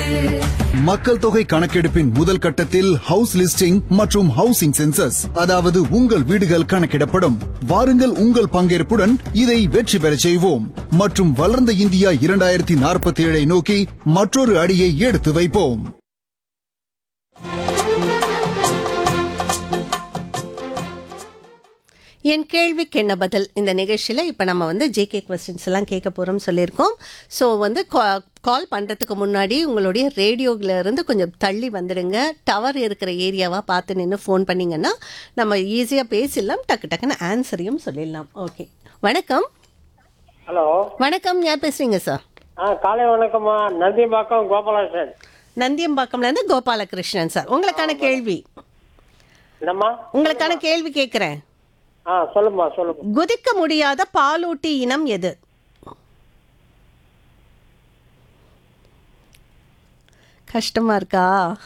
மக்கள் தொகை கணக்கெடுப்பின் முதல் கட்டத்தில் ஹவுஸ் லிஸ்டிங் மற்றும் ஹவுசிங் சென்சஸ் அதாவது உங்கள் வீடுகள் கணக்கிடப்படும் வாருங்கள் உங்கள் பங்கேற்புடன் இதை வெற்றி பெறச் செய்வோம் மற்றும் வளர்ந்த இந்தியா இரண்டாயிரத்தி நாற்பத்தி ஏழை நோக்கி மற்றொரு அடியை எடுத்து வைப்போம் என் கேள்விக்கு என்ன பதில் இந்த நிகழ்ச்சியில் இப்போ நம்ம வந்து ஜேகே கொஸ்டின்ஸ் எல்லாம் கேட்க போகிறோம் சொல்லியிருக்கோம் ஸோ வந்து கால் பண்ணுறதுக்கு முன்னாடி உங்களுடைய ரேடியோவில் இருந்து கொஞ்சம் தள்ளி வந்துடுங்க டவர் இருக்கிற ஏரியாவாக பார்த்து நின்று ஃபோன் பண்ணிங்கன்னா நம்ம ஈஸியாக பேசிடலாம் டக்கு டக்குன்னு ஆன்சரையும் சொல்லிடலாம் ஓகே வணக்கம் ஹலோ வணக்கம் யார் பேசுகிறீங்க சார் ஆ காலை வணக்கம்மா நந்திம்பாக்கம் கோபாலகிருஷ்ணன் நந்தியம்பாக்கம்லேருந்து கோபாலகிருஷ்ணன் சார் உங்களுக்கான கேள்வி என்னம்மா உங்களுக்கான கேள்வி கேட்குறேன் ஆ சொல்லுமா சொல்லுமா குதிக்க முடியாத பாலூட்டி இனம் எது கஷ்டமா இருக்கா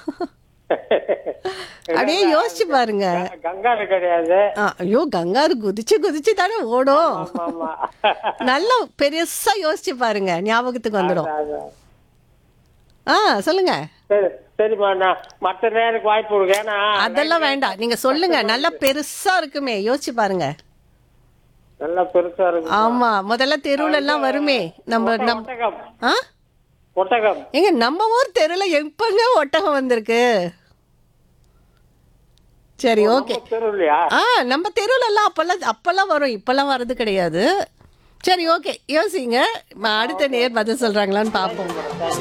அப்படியே யோசிச்சு பாருங்க கங்காரு கிடையாது ஆ, ஐயோ கங்காரு குதிச்சு குதிச்சு தானே ஓடும் ஆமா நல்லா பெருசா யோசிச்சு பாருங்க ஞாபகத்துக்கு வந்துடும் அது. ஆ சொல்லுங்க சரி சரிம்மா நான் மற்ற நேருக்கு வாய்ப்பு கொடுங்க ஏன்னா அதெல்லாம் வேண்டாம் நீங்க சொல்லுங்க நல்லா பெருசா இருக்குமே யோசிச்சு பாருங்க நல்லா பெருசா இருக்கு ஆமா முதல்ல தெருவுல எல்லாம் வருமே நம்ம நம் ஒட்டகம் ஆ ஒட்டகம் ஏங்க நம்ம ஊர் தெருல எப்பங்க ஒட்டகம் வந்திருக்கு சரி ஓகே தெருவில்லையா ஆ நம்ம தெருவுல எல்லாம் அப்பெல்லாம் அப்பெல்லாம் வரும் இப்பெல்லாம் வர்றது கிடையாது சரி ஓகே யோசிங்க ம- அடுத்த நேர் பதில் சொல்றாங்களான்னு பார்ப்போம்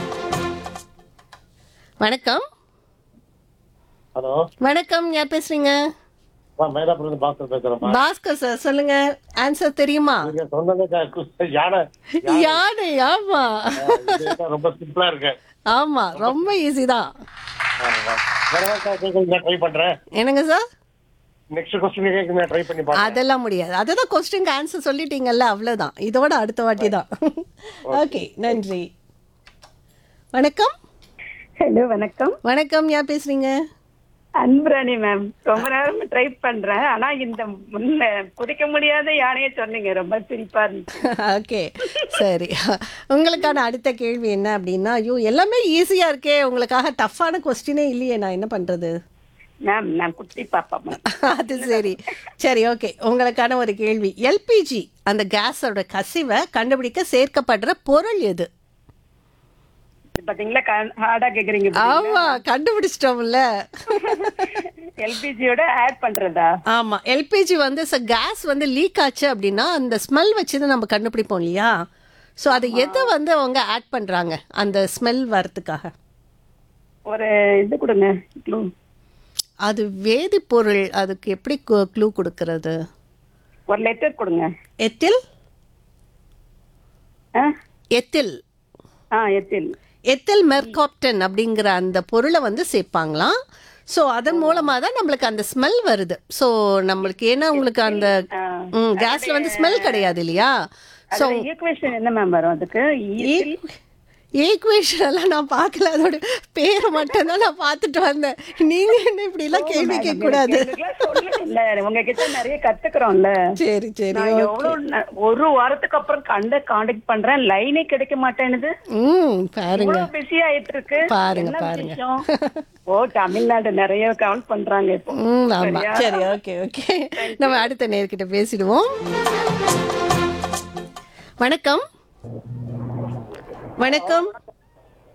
வணக்கம் ஹலோ வணக்கம் யார் பேசுறீங்க மயிலாப்பூர்ல பாஸ்கர் பேசுறேம்மா பாஸ்கர் சார் சொல்லுங்க ஆன்சர் தெரியுமா நீங்க சொன்னதே க- கு- யானை யானை ஆமா இது ரொம்ப சிம்பிளா இருக்கு ஆமா ரொம்ப ஈஸி தான் வேற ஏதாவது நான் ட்ரை பண்றேன் என்னங்க சார் நெக்ஸ்ட் கொஸ்டின் கேட்க நான் ட்ரை பண்ணி பாக்கிறேன் அதெல்லாம் முடியாது அதுதான் கொஸ்டின் ஆன்சர் சொல்லிட்டீங்கல்ல அவ்வளவுதான் இதோட அடுத்த வாட்டி தான் ஓகே நன்றி வணக்கம் ஹலோ வணக்கம் வணக்கம் யார் பேசுறீங்க அன்புராணி மேம் ரொம்ப நேரம் ட்ரை பண்றேன் ஆனா இந்த முன்ன குதிக்க முடியாத யானையை சொன்னீங்க ரொம்ப சிரிப்பா இருந்துச்சு ஓகே சரி உங்களுக்கான அடுத்த கேள்வி என்ன அப்படின்னா ஐயோ எல்லாமே ஈஸியா இருக்கே உங்களுக்காக டஃப்பான கொஸ்டினே இல்லையே நான் என்ன பண்றது மேம் நான் குட்டி பாப்பா மேம் அது சரி சரி ஓகே உங்களுக்கான ஒரு கேள்வி எல்பிஜி அந்த கேஸோட கசிவை கண்டுபிடிக்க சேர்க்கப்படுற பொருள் எது இது பாத்தீங்களா ஹார்டா கேக்குறீங்க ஆமா கண்டுபிடிச்சிட்டோம்ல எல்பிஜியோட ஆட் பண்றதா ஆமா எல்பிஜி வந்து கேஸ் வந்து லீக் ஆச்சு அப்படின்னா அந்த ஸ்மெல் வச்சு தான் நம்ம கண்டுபிடிப்போம் இல்லையா ஸோ அதை எதை வந்து அவங்க ஆட் பண்றாங்க அந்த ஸ்மெல் வரதுக்காக ஒரு இது கொடுங்க க்ளூ அது வேதிப்பொருள் அதுக்கு எப்படி க்ளூ கொடுக்கறது ஒரு லெட்டர் கொடுங்க எத்தில் ஆ? எத்தில் ஆ எத்தில் எத்தில் மெர்காப்டன் அப்படிங்கிற அந்த பொருளை வந்து சேர்ப்பாங்களாம் ஸோ அதன் மூலமாக தான் நம்மளுக்கு அந்த ஸ்மெல் வருது ஸோ நம்மளுக்கு ஏன்னா உங்களுக்கு அந்த கேஸில் வந்து ஸ்மெல் கிடையாது இல்லையா ஸோ அதோட ஈக்குவேஷன் என்ன மேம் வரும் அதுக்கு ஈத்தில் ஈக்குவேஷன் எல்லாம் நான் பார்க்கல அதோட பேரை மட்டும் தான் நான் பார்த்துட்டு வந்தேன் நீங்க என்ன இப்படி எல்லாம் கேள்வி கேட்க கூடாது எங்களுக்கெல்லாம் சொல்லணும்ல உங்ககிட்ட நிறைய கத்துக்கிறோம்ல சரி சரி நான் எவ்வளவு ந- ஒரு வாரத்துக்கு அப்புறம் கண்ட காண்டாக்ட் பண்றேன் லைனே கிடைக்க மாட்டேனுது ம் பாருங்க இவ்வளவு பிஸி ஆயிட்டு இருக்கு பாருங்க, என்ன பாருங்க. விஷயம்? ஓ தமிழ்நாடு நிறைய கவுண்ட் பண்றாங்க இப்போ ம் ஆமா சரியா? சரி ஓகே ஓகே நம்ம அடுத்த நேர்கிட்ட பேசிடுவோம் வணக்கம் வணக்கம்